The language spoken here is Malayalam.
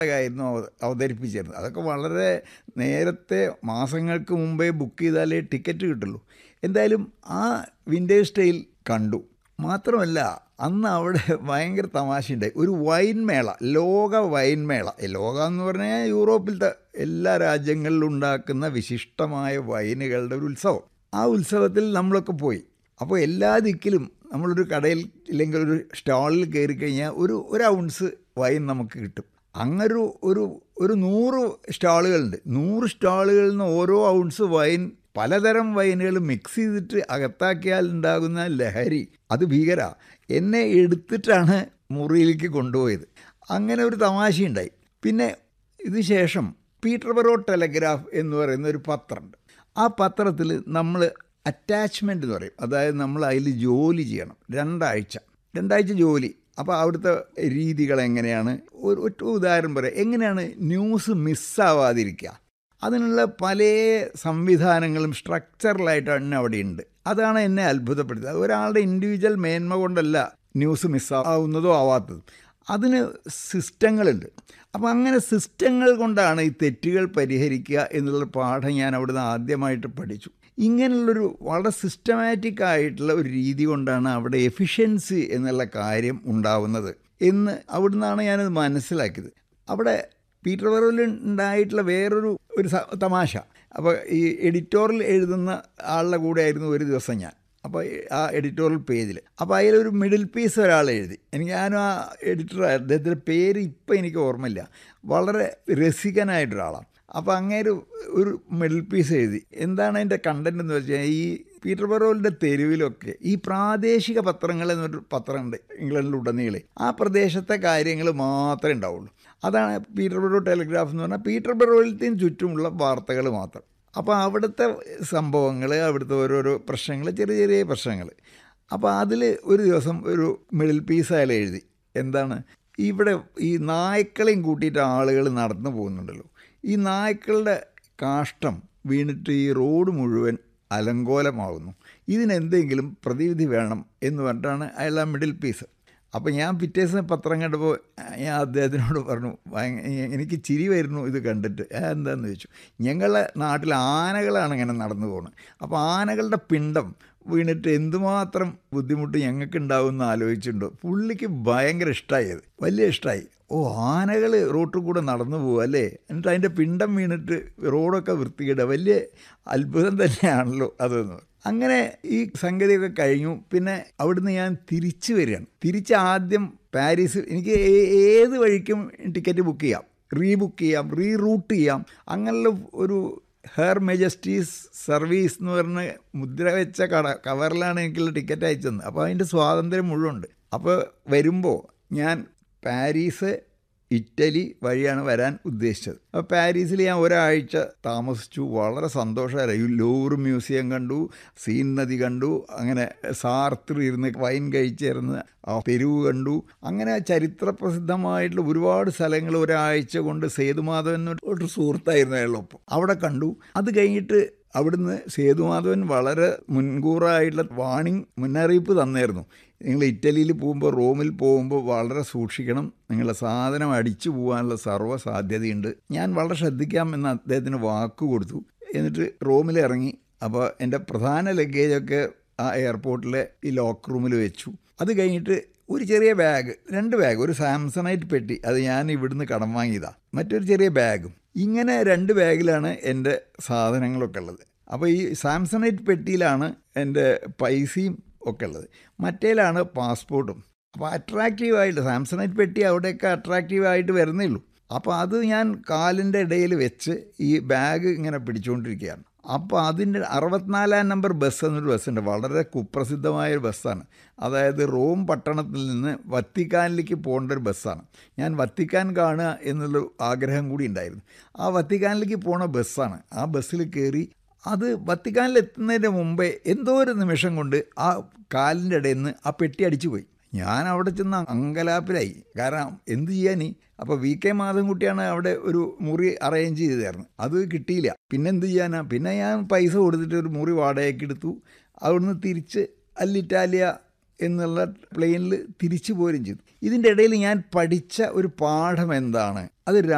ആയിരുന്നു അവ- അവതരിപ്പിച്ചിരുന്നത് അതൊക്കെ വളരെ നേരത്തെ മാസങ്ങൾക്ക് മുമ്പേ ബുക്ക് ചെയ്താലേ ടിക്കറ്റ് കിട്ടുള്ളൂ എന്തായാലും ആ വിൻറ്റേജ് സ്റ്റൈൽ കണ്ടു മാത്രമല്ല അന്ന് അവിടെ ഭയങ്കര തമാശയുണ്ടായി ഒരു വൈൻ മേള ലോക വൈൻ മേള ഈ ലോക എന്ന് പറഞ്ഞാൽ യൂറോപ്പിലത്തെ എല്ലാ രാജ്യങ്ങളിലും ഉണ്ടാക്കുന്ന വിശിഷ്ടമായ വൈനുകളുടെ ഒരു ഉത്സവം ആ ഉത്സവത്തിൽ നമ്മളൊക്കെ പോയി അപ്പോൾ എല്ലാ ദിക്കിലും നമ്മളൊരു കടയിൽ ഇല്ലെങ്കിൽ ഒരു സ്റ്റാളിൽ കയറി കഴിഞ്ഞാൽ ഒരു ഒരു ഔൺസ് വൈൻ നമുക്ക് കിട്ടും അങ്ങനൊരു ഒരു ഒരു നൂറ് സ്റ്റാളുകളുണ്ട് നൂറ് സ്റ്റാളുകളിൽ നിന്ന് ഓരോ ഔൺസ് വൈൻ പലതരം വൈനുകൾ മിക്സ് ചെയ്തിട്ട് അകത്താക്കിയാൽ ഉണ്ടാകുന്ന ലഹരി അത് ഭീകര എന്നെ എടുത്തിട്ടാണ് മുറിയിലേക്ക് കൊണ്ടുപോയത് അങ്ങനെ ഒരു തമാശയുണ്ടായി പിന്നെ ഇത് ശേഷം പീറ്റർബറോ ടെലഗ്രാഫ് എന്ന് പറയുന്ന ഒരു പത്രമുണ്ട് ആ പത്രത്തിൽ നമ്മൾ അറ്റാച്ച്മെൻ്റ് എന്ന് പറയും അതായത് നമ്മൾ അതിൽ ജോലി ചെയ്യണം രണ്ടാഴ്ച രണ്ടാഴ്ച ജോലി അപ്പോൾ അവിടുത്തെ രീതികൾ എങ്ങനെയാണ് ഒരു ഒറ്റ ഉദാഹരണം പറയാം എങ്ങനെയാണ് ന്യൂസ് മിസ്സാവാതിരിക്കുക അതിനുള്ള പല സംവിധാനങ്ങളും സ്ട്രക്ചറലായിട്ടാണ് അവിടെ ഉണ്ട് അതാണ് എന്നെ അത്ഭുതപ്പെടുത്തിയത് ഒരാളുടെ ഇൻഡിവിജ്വൽ മേന്മ കൊണ്ടല്ല ന്യൂസ് മിസ്സാവുന്നതോ ആവാത്തതും അതിന് സിസ്റ്റങ്ങളുണ്ട് അപ്പോൾ അങ്ങനെ സിസ്റ്റങ്ങൾ കൊണ്ടാണ് ഈ തെറ്റുകൾ പരിഹരിക്കുക എന്നുള്ള പാഠം ഞാൻ അവിടുന്ന് ആദ്യമായിട്ട് പഠിച്ചു ഇങ്ങനെയുള്ളൊരു വളരെ സിസ്റ്റമാറ്റിക് ആയിട്ടുള്ള ഒരു രീതി കൊണ്ടാണ് അവിടെ എഫിഷ്യൻസി എന്നുള്ള കാര്യം ഉണ്ടാവുന്നത് എന്ന് അവിടുന്നാണ് ഞാനത് മനസ്സിലാക്കിയത് അവിടെ പീറ്റർ വെറോയിൽ ഉണ്ടായിട്ടുള്ള വേറൊരു ഒരു സ- തമാശ അപ്പോൾ ഈ എഡിറ്റോറിയൽ എഴുതുന്ന ആളുടെ കൂടെ ആയിരുന്നു ഒരു ദിവസം ഞാൻ അപ്പോൾ ആ എഡിറ്റോറിയൽ പേജിൽ അപ്പോൾ അതിലൊരു മിഡിൽ പീസ് ഒരാൾ എഴുതി എനിക്ക് ഞാനും ആ എഡിറ്റർ അദ്ദേഹത്തിൻ്റെ പേര് ഇപ്പം എനിക്ക് ഓർമ്മയില്ല വളരെ രസികനായിട്ടൊരാളാണ് അപ്പോൾ അങ്ങേര് ഒരു മിഡിൽ പീസ് എഴുതി എന്താണ് അതിൻ്റെ കണ്ടന്റ് എന്ന് വെച്ചാൽ ഈ പീറ്റർ ബറോലിൻ്റെ തെരുവിലൊക്കെ ഈ പ്രാദേശിക പത്രങ്ങൾ എന്നൊരു പത്രമുണ്ട് ഇംഗ്ലണ്ടിലുടനീളെ ആ പ്രദേശത്തെ കാര്യങ്ങൾ മാത്രമേ ഉണ്ടാവുള്ളൂ അതാണ് പീറ്റർ ബറോ ടെലിഗ്രാഫ് എന്ന് പറഞ്ഞാൽ പീറ്റർ ബറോയിലത്തെയും ചുറ്റുമുള്ള വാർത്തകൾ മാത്രം അപ്പോൾ അവിടുത്തെ സംഭവങ്ങൾ അവിടുത്തെ ഓരോരോ പ്രശ്നങ്ങൾ ചെറിയ ചെറിയ പ്രശ്നങ്ങൾ അപ്പോൾ അതിൽ ഒരു ദിവസം ഒരു മിഡിൽ പീസ് അയാൾ എഴുതി എന്താണ് ഇവിടെ ഈ നായ്ക്കളെയും കൂട്ടിയിട്ട് ആളുകൾ നടന്നു പോകുന്നുണ്ടല്ലോ ഈ നായ്ക്കളുടെ കാഷ്ടം വീണിട്ട് ഈ റോഡ് മുഴുവൻ അലങ്കോലമാകുന്നു ഇതിനെന്തെങ്കിലും പ്രതിവിധി വേണം എന്ന് പറഞ്ഞിട്ടാണ് അയാൾ ആ മിഡിൽ പീസ് അപ്പോൾ ഞാൻ പിറ്റേ ദിവസം പത്രം കണ്ടപ്പോൾ ഞാൻ അദ്ദേഹത്തിനോട് പറഞ്ഞു ഭയങ്കര എനിക്ക് ചിരി വരുന്നു ഇത് കണ്ടിട്ട് "ആ, എന്താന്ന് ചോദിച്ചു ഞങ്ങളുടെ നാട്ടിൽ ആനകളാണ് ഇങ്ങനെ നടന്നു പോകുന്നത് അപ്പോൾ ആനകളുടെ പിണ്ടം വീണിട്ട് എന്തുമാത്രം ബുദ്ധിമുട്ട് ഞങ്ങൾക്ക് ഉണ്ടാവും എന്ന് ആലോചിച്ചിട്ടുണ്ടോ പുള്ളിക്ക് ഭയങ്കര ഇഷ്ടമായി അത് വലിയ ഇഷ്ടമായി ഓ ആനകൾ റോട്ടിൽ കൂടെ നടന്നു പോകും അല്ലേ എന്നിട്ട് അതിൻ്റെ പിണ്ടം വീണിട്ട് റോഡൊക്കെ വൃത്തികേടുക വലിയ അത്ഭുതം തന്നെയാണല്ലോ അതെന്ന് അങ്ങനെ ഈ സംഗതിയൊക്കെ കഴിഞ്ഞു പിന്നെ അവിടുന്ന് ഞാൻ തിരിച്ചു വരികയാണ് തിരിച്ച് ആദ്യം പാരീസ് എനിക്ക് ഏ- ഏത് വഴിക്കും ടിക്കറ്റ് ബുക്ക് ചെയ്യാം റീബുക്ക് ചെയ്യാം റീ റൂട്ട് ചെയ്യാം അങ്ങനെയുള്ള ഒരു ഹെയർ മെജസ്റ്റീസ് സർവീസ് എന്ന് പറഞ്ഞ് മുദ്ര വെച്ച കട കവറിലാണ് എനിക്കുള്ള ടിക്കറ്റ് അയച്ചത് അപ്പോൾ അതിൻ്റെ സ്വാതന്ത്ര്യം മുഴുവൻ ഉണ്ട് അപ്പോൾ വരുമ്പോൾ ഞാൻ പാരീസ് ഇറ്റലി വഴിയാണ് വരാൻ ഉദ്ദേശിച്ചത് അപ്പോൾ പാരീസിൽ ഞാൻ ഒരാഴ്ച താമസിച്ചു വളരെ സന്തോഷമായിരുന്നു ലൂർ മ്യൂസിയം കണ്ടു സീൻ നദി കണ്ടു അങ്ങനെ സാർത്തിൽ ഇരുന്ന് വൈൻ കഴിച്ചിരുന്ന് ആ തെരുവ് കണ്ടു അങ്ങനെ ചരിത്ര പ്രസിദ്ധമായിട്ടുള്ള ഒരുപാട് സ്ഥലങ്ങൾ ഒരാഴ്ച കൊണ്ട് സേതുമാധവൻ ഒരു- ഒരു സുഹൃത്തായിരുന്നു അയാളൊപ്പം അവിടെ കണ്ടു അത് കഴിഞ്ഞിട്ട് അവിടുന്ന് സേതുമാധവൻ വളരെ മുൻകൂറായിട്ടുള്ള വാണിംഗ് മുന്നറിയിപ്പ് തന്നായിരുന്നു നിങ്ങൾ ഇറ്റലിയിൽ പോകുമ്പോൾ റോമിൽ പോകുമ്പോൾ വളരെ സൂക്ഷിക്കണം നിങ്ങളുടെ സാധനം അടിച്ചു പോകാനുള്ള സർവ്വ സാധ്യതയുണ്ട് ഞാൻ വളരെ ശ്രദ്ധിക്കാം എന്ന് അദ്ദേഹത്തിന് വാക്ക് കൊടുത്തു എന്നിട്ട് റോമിൽ ഇറങ്ങി അപ്പോൾ എൻ്റെ പ്രധാന ലഗേജൊക്കെ ആ എയർപോർട്ടിലെ ഈ ലോക്ക് റൂമിൽ വെച്ചു അത് കഴിഞ്ഞിട്ട് ഒരു ചെറിയ ബാഗ് രണ്ട് ബാഗ് ഒരു സാംസണൈറ്റ് പെട്ടി അത് ഞാൻ ഇവിടുന്ന് കടം വാങ്ങിയതാണ് മറ്റൊരു ചെറിയ ബാഗും ഇങ്ങനെ രണ്ട് ബാഗിലാണ് എൻ്റെ സാധനങ്ങളൊക്കെ ഉള്ളത് അപ്പോൾ ഈ സാംസണൈറ്റ് പെട്ടിയിലാണ് എൻ്റെ പൈസയും ഒക്കെ ഉള്ളത് മറ്റേലാണ് പാസ്പോർട്ടും അപ്പോൾ അട്രാക്റ്റീവായിട്ട് സാംസണൈറ്റ് പെട്ടി അവിടെയൊക്കെ അട്രാക്റ്റീവായിട്ട് വരുന്നേ ഉള്ളൂ അപ്പോൾ അത് ഞാൻ കാലിൻ്റെ ഇടയിൽ വെച്ച് ഈ ബാഗ് ഇങ്ങനെ പിടിച്ചുകൊണ്ടിരിക്കുകയാണ് അപ്പോൾ അതിൻ്റെ അറുപത്തിനാലാം നമ്പർ ബസ് എന്നൊരു ബസ്സുണ്ട് വളരെ കുപ്രസിദ്ധമായ ഒരു ബസ്സാണ് അതായത് റോം പട്ടണത്തിൽ നിന്ന് വത്തിക്കാനിലേക്ക് പോകേണ്ട ഒരു ബസ്സാണ് ഞാൻ വത്തിക്കാൻ കാണുക എന്നുള്ള ആഗ്രഹം കൂടി ഉണ്ടായിരുന്നു ആ വത്തിക്കാനിലേക്ക് പോണ ബസ്സാണ് ആ ബസ്സിൽ കയറി അത് വത്തിക്കാനിൽ എത്തുന്നതിന് മുമ്പേ എന്തോ ഒരു നിമിഷം കൊണ്ട് ആ കാലിൻ്റെ ഇടയിൽ നിന്ന് ആ പെട്ടി അടിച്ചു പോയി ഞാൻ അവിടെ ചെന്ന് അങ്കലാപ്പിലായി കാരണം എന്ത് ചെയ്യാനീ അപ്പോൾ വി കെ മാധവൻകുട്ടിയാണ് അവിടെ ഒരു മുറി അറേഞ്ച് ചെയ്തായിരുന്നു അത് കിട്ടിയില്ല പിന്നെ എന്ത് ചെയ്യാനാ പിന്നെ ഞാൻ പൈസ കൊടുത്തിട്ട് ഒരു മുറി വാടകയ്ക്ക് എടുത്തു അവിടുന്ന് തിരിച്ച് അല്ലിറ്റാലിയ എന്നുള്ള പ്ലെയിനിൽ തിരിച്ചു പോരും ചെയ്തു ഇതിൻ്റെ ഇടയിൽ ഞാൻ പഠിച്ച ഒരു പാഠം എന്താണ് അത്